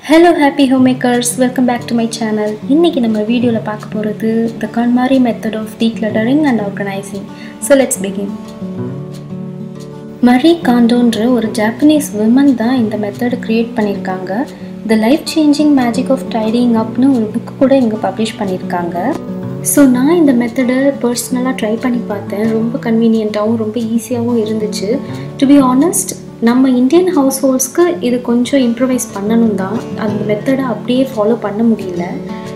hello happy home makers welcome back to my channel இன்றைக்கி நம்ம வீடியோவில் பார்க்க போகிறது the KonMari method of decluttering and organising so let's begin Marie காண்டோன்ற ஒரு ஜாப்பனீஸ் விமன் தான் இந்த மெத்தட் க்ரியேட் பண்ணியிருக்காங்க the life changing magic of tidying அப்னு ஒரு புக் கூட இங்கே பப்ளிஷ் பண்ணியிருக்காங்க ஸோ நான் இந்த மெத்தடை பர்சனலாக ட்ரை பண்ணி பார்த்தேன் ரொம்ப கன்வீனியண்ட்டாகவும் ரொம்ப ஈஸியாகவும் இருந்துச்சு டு பி ஆனஸ்ட் நம்ம இந்தியன் ஹவுஸ் ஹோல்ஸ்க்கு இது கொஞ்சம் இம்ப்ரவைஸ் பண்ணணும் தான் அந்த மெத்தடை அப்படியே ஃபாலோ பண்ண முடியல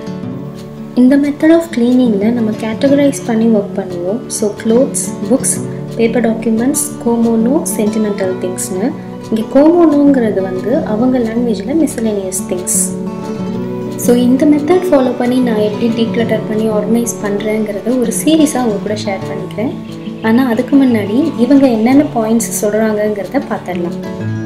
இந்த மெத்தட் ஆஃப் க்ளீனிங்கில் நம்ம கேட்டகரைஸ் பண்ணி ஒர்க் பண்ணுவோம் so clothes books paper documents komono sentimental திங்ஸ்னு இங்கே கோமோனோங்கிறது வந்து அவங்க லாங்குவேஜில் மிஸ்லேனியஸ் திங்ஸ் ஸோ இந்த மெத்தட் ஃபாலோ பண்ணி நான் எப்படி டீக்ளட்டர் பண்ணி ஆர்கனைஸ் பண்ணுறேங்கிறத ஒரு சீரியஸாக அவங்க கூட ஷேர் பண்ணிக்கிறேன் ஆனால் அதுக்கு முன்னாடி இவங்க என்னென்ன பாயிண்ட்ஸ் சொல்கிறாங்கங்கிறத பார்த்துடலாம்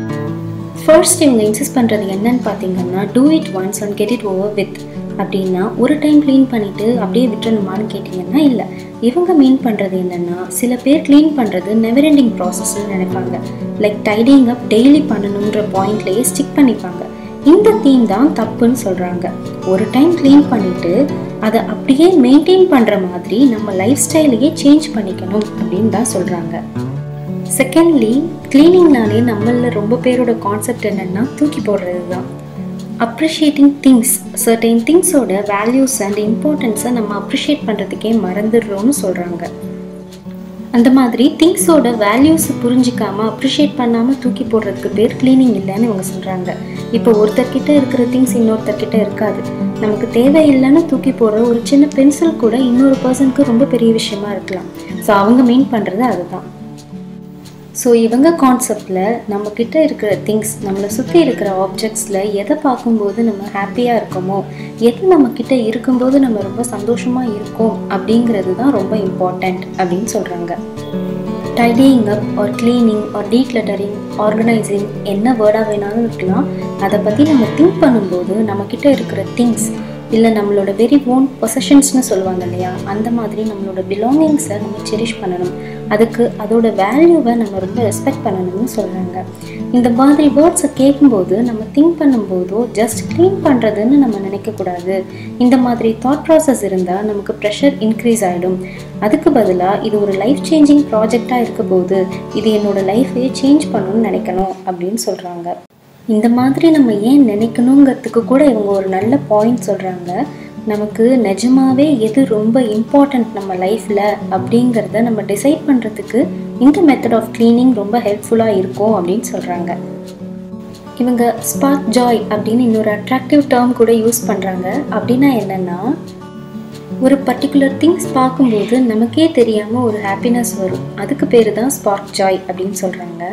ஃபர்ஸ்ட் இவங்க இன்சிஸ்ட் பண்ணுறது என்னன்னு பார்த்தீங்கன்னா do it once and get it over with அப்படின்னா ஒரு டைம் க்ளீன் பண்ணிவிட்டு அப்படியே விட்டுறணுமான்னு கேட்டிங்கன்னா இல்லை இவங்க மீன் பண்ணுறது என்னென்னா சில பேர் க்ளீன் பண்ணுறது நெவர் எண்டிங் ப்ராசஸ்ன்னு நினைப்பாங்க லைக் டைடிங் அப் டெய்லி பண்ணணுன்ற பாயிண்ட்லேயே ஸ்டிக் பண்ணிப்பாங்க இந்த தீம் தான் தப்புன்னு சொல்கிறாங்க ஒரு டைம் க்ளீன் பண்ணிவிட்டு அதை அப்படியே மெயின்டைன் பண்ணுற மாதிரி நம்ம லைஃப் ஸ்டைலையே சேஞ்ச் பண்ணிக்கணும் அப்படின்னு தான் சொல்கிறாங்க செகண்ட்லி க்ளீனிங்னாலே நம்மளில் ரொம்ப பேரோட கான்செப்ட் என்னென்னா தூக்கி போடுறது தான் அப்ரிஷியேட்டிங் திங்ஸ் சர்டைன் திங்ஸோட வேல்யூஸ் அண்ட் இம்பார்ட்டன்ஸை நம்ம அப்ரிஷியேட் பண்ணுறதுக்கே மறந்துடுறோம்னு சொல்கிறாங்க அந்த மாதிரி திங்ஸோட வேல்யூஸை புரிஞ்சிக்காம அப்ரிஷியேட் பண்ணாமல் தூக்கி போடுறதுக்கு பேர் க்ளீனிங் இல்லைன்னு இவங்க சொல்கிறாங்க இப்போ ஒருத்தர்கிட்ட இருக்கிற திங்ஸ் இன்னொருத்தர்கிட்ட இருக்காது நமக்கு தேவையில்லைன்னு தூக்கி போடுற ஒரு சின்ன பென்சில் கூட இன்னொரு பர்சனுக்கு ரொம்ப பெரிய விஷயமா இருக்கலாம் ஸோ அவங்க மீன் பண்ணுறது அதுதான் ஸோ இவங்க கான்செப்டில் நம்மக்கிட்ட இருக்கிற திங்ஸ் நம்மளை சுற்றி இருக்கிற ஆப்ஜெக்ட்ஸில் எதை பார்க்கும்போது நம்ம ஹாப்பியாக இருக்கோமோ எது நம்மக்கிட்ட இருக்கும்போது நம்ம ரொம்ப சந்தோஷமாக இருக்கோம் அப்படிங்கிறது தான் ரொம்ப இம்பார்ட்டண்ட் அப்படின்னு சொல்கிறாங்க tidying up or cleaning or decluttering organising என்ன வேர்டாக வேணாலும் இருக்கலாம் அதை பற்றி நம்ம திங்க் பண்ணும்போது நம்மக்கிட்ட இருக்கிற திங்ஸ் இல்லை நம்மளோட வெரி ஓன் பொசஷன்ஸ்னு சொல்லுவாங்க இல்லையா அந்த மாதிரி நம்மளோட பிலாங்கிங்ஸை நம்ம செரிஷ் பண்ணணும் அதுக்கு அதோட வேல்யூவை நம்ம ரொம்ப ரெஸ்பெக்ட் பண்ணணும்னு சொல்கிறாங்க இந்த மாதிரி வேர்ட்ஸை கேட்கும்போது நம்ம திங்க் பண்ணும்போதோ ஜஸ்ட் க்ளீன் பண்ணுறதுன்னு நம்ம நினைக்கக்கூடாது இந்த மாதிரி தாட் ப்ராசஸ் இருந்தால் நமக்கு ப்ரெஷர் இன்க்ரீஸ் ஆகிடும் அதுக்கு பதிலாக இது ஒரு லைஃப் சேஞ்சிங் ப்ராஜெக்டாக இருக்க போது இது என்னோடய லைஃபையே சேஞ்ச் பண்ணணும்னு நினைக்கணும் அப்படின்னு சொல்கிறாங்க இந்த மாதிரி நம்ம ஏன் நினைக்கணுங்கிறதுக்கு கூட இவங்க ஒரு நல்ல பாயிண்ட் சொல்கிறாங்க நமக்கு நிஜமாவே எது ரொம்ப இம்பார்ட்டண்ட் நம்ம லைஃப்பில் அப்படிங்கிறத நம்ம டிசைட் பண்ணுறதுக்கு இந்த மெத்தட் ஆஃப் க்ளீனிங் ரொம்ப ஹெல்ப்ஃபுல்லாக இருக்கும் அப்படின்னு சொல்கிறாங்க இவங்க ஸ்பார்க் ஜாய் அப்படின்னு இன்னொரு அட்ராக்டிவ் டேர்ம் கூட யூஸ் பண்ணுறாங்க அப்படின்னா என்னென்னா ஒரு பர்டிகுலர் திங்ஸ் பார்க்கும்போது நமக்கே தெரியாமல் ஒரு ஹாப்பினஸ் வரும் அதுக்கு பேர் தான் ஸ்பார்க் ஜாய் அப்படின்னு சொல்கிறாங்க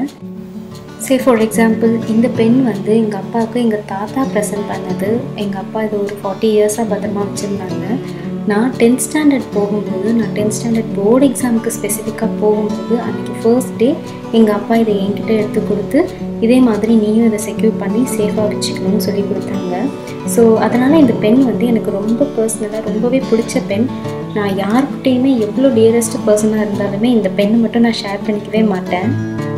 சே ஃபார் எக்ஸாம்பிள் இந்த பென் வந்து எங்கள் அப்பாவுக்கு எங்கள் தாத்தா ப்ரெசென்ட் பண்ணது எங்கள் அப்பா இது ஒரு ஃபார்ட்டி இயர்ஸாக பத்திரமா வச்சுருந்தாங்க நான் டென்த் ஸ்டாண்டர்ட் போகும்போது நான் டென்த் ஸ்டாண்டர்ட் போர்டு எக்ஸாமுக்கு ஸ்பெசிஃபிக்காக போகும்போது அன்றைக்கி ஃபர்ஸ்ட் டே எங்கள் அப்பா இதை என்கிட்ட எடுத்து கொடுத்து இதே மாதிரி நீயும் இதை செக்யூர் பண்ணி சேஃபாக வச்சுக்கணும்னு சொல்லி கொடுத்தாங்க ஸோ அதனால் இந்த பென் வந்து எனக்கு ரொம்ப பர்சனலாக ரொம்பவே பிடிச்ச பென் நான் யார்கிட்டையுமே எவ்வளோ டியரஸ்ட் பர்சனாக இருந்தாலுமே இந்த பெண்ணை மட்டும் நான் ஷேர் பண்ணிக்கவே மாட்டேன்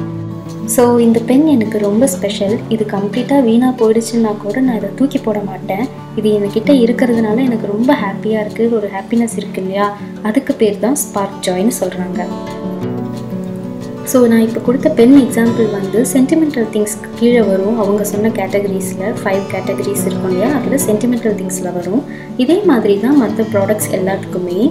ஸோ இந்த பென் எனக்கு ரொம்ப ஸ்பெஷல் இது கம்ப்ளீட்டாக வீணாக போயிடுச்சுன்னா கூட நான் இதை தூக்கி போட மாட்டேன் இது என்கிட்ட இருக்கிறதுனால எனக்கு ரொம்ப ஹாப்பியாக இருக்குது ஒரு ஹாப்பினஸ் இருக்கு இல்லையா அதுக்கு பேர் தான் ஸ்பார்க் ஜாய்னு சொல்கிறாங்க ஸோ நான் இப்போ கொடுத்த பென் எக்ஸாம்பிள் வந்து சென்டிமெண்டல் திங்ஸ்க்கு கீழே வரும் அவங்க சொன்ன கேட்டகரிஸில் ஃபைவ் கேட்டகரிஸ் இருக்கும் இல்லையா அதில் சென்டிமெண்டல் திங்ஸில் வரும் இதே மாதிரி தான் மற்ற ப்ராடக்ட்ஸ் எல்லாத்துக்குமே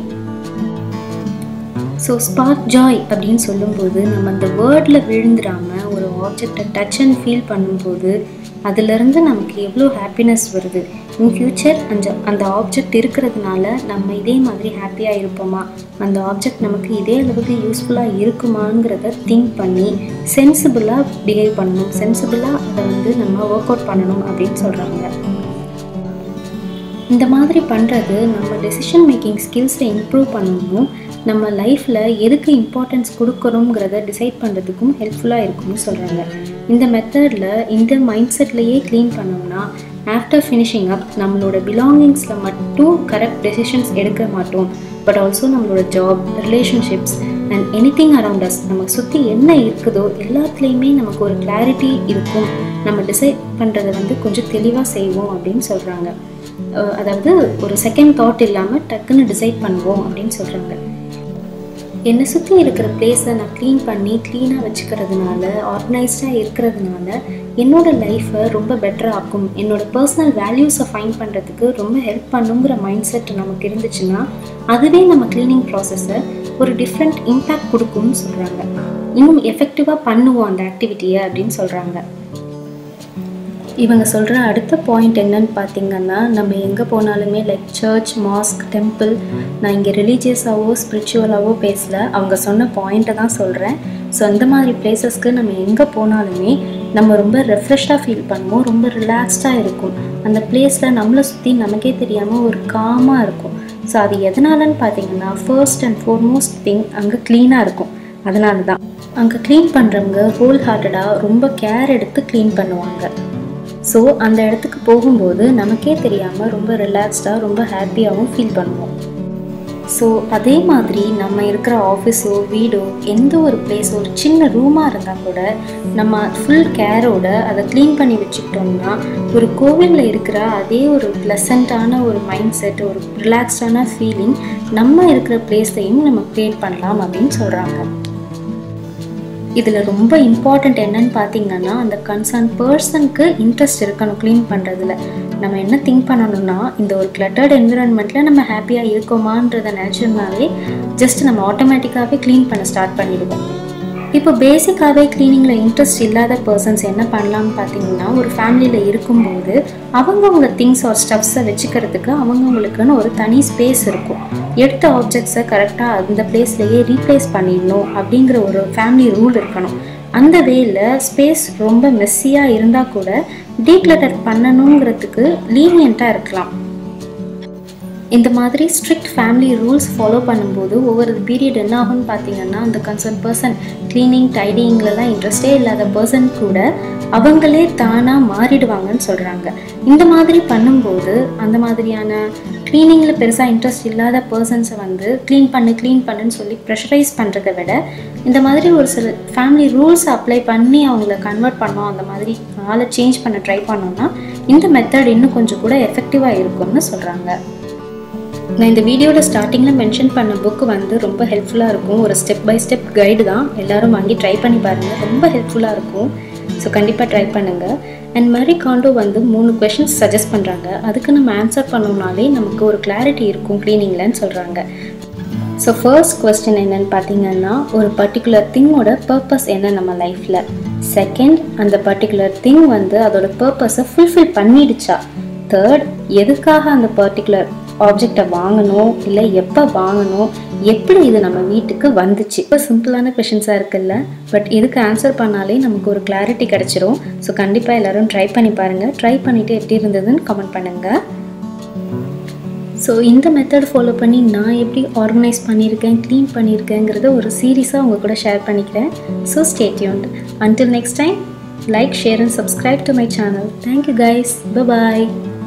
ஸோ ஸ்பார்க் ஜாய் அப்படின்னு சொல்லும்போது நம்ம அந்த வேர்டில் விழுந்துடாமல் ஒரு ஆப்ஜெக்டை டச் அண்ட் ஃபீல் பண்ணும்போது அதுலேருந்து நமக்கு எவ்வளோ ஹாப்பினஸ் வருது இன் ஃப்யூச்சர் அந்த அந்த ஆப்ஜெக்ட் இருக்கிறதுனால நம்ம இதே மாதிரி ஹாப்பியாக இருப்போமா அந்த ஆப்ஜெக்ட் நமக்கு இதே அளவுக்கு யூஸ்ஃபுல்லாக இருக்குமாங்கிறத திங்க் பண்ணி சென்சிபிளாக பிஹேவ் பண்ணணும் சென்சிபிளாக அதை வந்து நம்ம ஒர்க் அவுட் பண்ணணும் அப்படின்னு சொல்கிறாங்க இந்த மாதிரி பண்ணுறது நம்ம டெசிஷன் மேக்கிங் ஸ்கில்ஸை இம்ப்ரூவ் பண்ணணும் நம்ம லைஃப்பில் எதுக்கு இம்பார்ட்டன்ஸ் கொடுக்குறோங்கிறத டிசைட் பண்ணுறதுக்கும் ஹெல்ப்ஃபுல்லாக இருக்கும்னு சொல்கிறாங்க இந்த மெத்தடில் இந்த மைண்ட் செட்லேயே க்ளீன் பண்ணோம்னா ஆஃப்டர் ஃபினிஷிங் அப் நம்மளோட பிலாங்கிங்ஸில் மட்டும் கரெக்ட் டெசிஷன்ஸ் எடுக்க மாட்டோம் பட் ஆல்சோ நம்மளோட job relationships and anything around us நமக்கு சுற்றி என்ன இருக்குதோ எல்லாத்துலேயுமே நமக்கு ஒரு கிளாரிட்டி இருக்கும் நம்ம டிசைட் பண்ணுறதை வந்து கொஞ்சம் தெளிவாக செய்வோம் அப்படின்னு சொல்கிறாங்க அதாவது ஒரு செகண்ட் தாட் இல்லாமல் டக்குன்னு டிசைட் பண்ணுவோம் அப்படின்னு சொல்கிறாங்க என்னை சுற்றி இருக்கிற பிளேஸை நான் க்ளீன் பண்ணி க்ளீனாக வச்சுக்கிறதுனால ஆர்கனைஸ்டாக இருக்கிறதுனால என்னோடய லைஃப்பை ரொம்ப பெட்டராக ஆக்கும் என்னோடய பர்சனல் வேல்யூஸை ஃபைன் பண்ணுறதுக்கு ரொம்ப ஹெல்ப் பண்ணுங்கிற மைண்ட் செட் நமக்கு இருந்துச்சுன்னா அதுவே நம்ம க்ளீனிங் ப்ராசஸை ஒரு டிஃப்ரெண்ட் இம்பேக்ட் கொடுக்கும்னு சொல்கிறாங்க இன்னும் எஃபெக்டிவாக பண்ணுவோம் அந்த ஆக்டிவிட்டியை அப்படின்னு சொல்கிறாங்க இவங்க சொல்கிற அடுத்த பாயிண்ட் என்னன்னு பார்த்தீங்கன்னா நம்ம எங்கே போனாலுமே லைக் சர்ச் மாஸ்க் டெம்பிள் நான் இங்கே ரிலீஜியஸாவோ ஸ்பிரிச்சுவலாவோ பேசல அவங்க சொன்ன பாயிண்ட்டை தான் சொல்கிறேன் ஸோ அந்த மாதிரி பிளேசஸ்க்கு நம்ம எங்கே போனாலுமே நம்ம ரொம்ப ரெஃப்ரெஷ்டாக ஃபீல் பண்ணுவோம் ரொம்ப ரிலாக்ஸ்டாக இருக்கும் அந்த பிளேஸில் நம்மளை சுற்றி நமக்கே தெரியாமல் ஒரு காமாக இருக்கும் ஸோ அது எதனாலன்னு பார்த்தீங்கன்னா ஃபர்ஸ்ட் அண்ட் ஃபோர்மோஸ்ட் திங் அங்கே க்ளீனாக இருக்கும் அதனால தான் அங்கே க்ளீன் பண்ணுறவங்க ஹோல் ஹார்ட்டடாக ரொம்ப கேர் எடுத்து க்ளீன் பண்ணுவாங்க ஸோ அந்த இடத்துக்கு போகும்போது நமக்கே தெரியாமல் ரொம்ப ரிலாக்ஸ்டாக ரொம்ப ஹாப்பியாகவும் ஃபீல் பண்ணுவோம் ஸோ அதே மாதிரி நம்ம இருக்கிற ஆஃபீஸோ வீடோ எந்த ஒரு பிளேஸோ ஒரு சின்ன ரூமாக இருந்தால் கூட நம்ம ஃபுல் கேரோட அதை க்ளீன் பண்ணி வச்சுக்கிட்டோம்னா ஒரு கோவிலில் இருக்கிற அதே ஒரு ப்ளசண்ட்டான ஒரு மைண்ட் செட் ஒரு ரிலாக்ஸ்டான ஃபீலிங் நம்ம இருக்கிற பிளேஸையும் நம்ம க்ரியேட் பண்ணலாம் அப்படின்னு சொல்கிறாங்க இதில் ரொம்ப இம்பார்ட்டண்ட் என்னன்னு பார்த்தீங்கன்னா அந்த கன்சர்ன் பர்சனுக்கு இன்ட்ரெஸ்ட் இருக்கணும் க்ளீன் பண்ணுறதுல நம்ம என்ன திங்க் பண்ணணும்னா இந்த ஒரு கிளட்டர்ட் என்விரான்மெண்ட்டில் நம்ம ஹாப்பியாக இருக்கோமான்றதை நினச்சோம்னாவே ஜஸ்ட் நம்ம ஆட்டோமேட்டிக்காகவே க்ளீன் பண்ண ஸ்டார்ட் பண்ணிடுவோம் இப்போ பேசிக்காகவே க்ளீனிங்கில் இன்ட்ரெஸ்ட் இல்லாத பர்சன்ஸ் என்ன பண்ணலாம்னு பார்த்தீங்கன்னா ஒரு ஃபேமிலியில் இருக்கும்போது அவங்கவுங்க திங்ஸ் ஆர் ஸ்டப்ஸை வச்சுக்கிறதுக்கு அவங்கவுங்களுக்குன்னு ஒரு தனி ஸ்பேஸ் இருக்கும் எடுத்த ஆப்ஜெக்ட்ஸை கரெக்டாக அந்த பிளேஸ்லேயே ரீப்ளேஸ் பண்ணிடணும் அப்படிங்கிற ஒரு ஃபேமிலி ரூல் இருக்கணும் அந்த வேல ஸ்பேஸ் ரொம்ப மெஸ்ஸியாக இருந்தால் கூட டீக்ளட்டர் பண்ணணுங்கிறதுக்கு லீனியண்ட்டாக இருக்கலாம் இந்த மாதிரி ஸ்ட்ரிக்ட் ஃபேமிலி ரூல்ஸ் ஃபாலோ பண்ணும்போது ஒவ்வொரு பீரியட் என்ன ஆகும்னு பார்த்தீங்கன்னா அந்த கன்சர்ன் பர்சன் க்ளீனிங் டைடிங்லலாம் இன்ட்ரெஸ்டே இல்லாத பர்சன் கூட அவங்களே தானாக மாறிடுவாங்கன்னு சொல்கிறாங்க இந்த மாதிரி பண்ணும்போது அந்த மாதிரியான க்ளீனிங்கில் பெருசாக இன்ட்ரெஸ்ட் இல்லாத பர்சன்ஸை வந்து க்ளீன் பண்ணு க்ளீன் பண்ணுன்னு சொல்லி ப்ரெஷரைஸ் பண்ணுறதை விட இந்த மாதிரி ஒரு சில ஃபேமிலி ரூல்ஸ் அப்ளை பண்ணி அவங்கள கன்வெர்ட் பண்ணோம் அந்த மாதிரி ஆளை சேஞ்ச் பண்ண ட்ரை பண்ணோம்னா இந்த மெத்தட் இன்னும் கொஞ்சம் கூட எஃபெக்டிவாக இருக்கும்னு சொல்கிறாங்க நான் இந்த வீடியோட ஸ்டார்டிங்கில் மென்ஷன் பண்ண புக்கு வந்து ரொம்ப ஹெல்ப்ஃபுல்லாக இருக்கும் ஒரு ஸ்டெப் பை ஸ்டெப் கைடு தான் எல்லோரும் வாங்கி ட்ரை பண்ணி பாருங்கள் ரொம்ப ஹெல்ப்ஃபுல்லாக இருக்கும் ஸோ கண்டிப்பாக ட்ரை பண்ணுங்கள் அண்ட் மாதிரி காண்டோ வந்து மூணு கொஷின்ஸ் சஜஸ்ட் பண்ணுறாங்க அதுக்கு நம்ம ஆன்சர் பண்ணோம்னாலே நமக்கு ஒரு கிளாரிட்டி இருக்கும் க்ளீனிங்லன்னு சொல்கிறாங்க ஸோ ஃபர்ஸ்ட் கொஸ்டின் என்னன்னு பார்த்தீங்கன்னா ஒரு பர்டிகுலர் திங்கோட பர்பஸ் என்ன நம்ம லைஃப்பில் செகண்ட் அந்த பர்டிகுலர் திங் வந்து அதோட பர்பஸை ஃபுல்ஃபில் பண்ணிடுச்சா தேர்ட் எதுக்காக அந்த பர்டிகுலர் ஆப்ஜெக்டை வாங்கணும் இல்லை எப்போ வாங்கணும் எப்படி இது நம்ம வீட்டுக்கு வந்துச்சு இப்போ சிம்பிளான கொஷின்ஸாக இருக்குல்ல பட் இதுக்கு ஆன்சர் பண்ணாலே நமக்கு ஒரு கிளாரிட்டி கிடச்சிரும் ஸோ கண்டிப்பாக எல்லோரும் ட்ரை பண்ணி பாருங்கள் ட்ரை பண்ணிவிட்டு எப்படி இருந்ததுன்னு கமெண்ட் பண்ணுங்கள் ஸோ இந்த மெத்தட் ஃபாலோ பண்ணி நான் எப்படி ஆர்கனைஸ் பண்ணியிருக்கேன் க்ளீன் பண்ணியிருக்கேங்கிறத ஒரு சீரீஸாக உங்கள் கூட ஷேர் பண்ணிக்கிறேன் so stay tuned until next time like share and subscribe to my channel thank you guys bye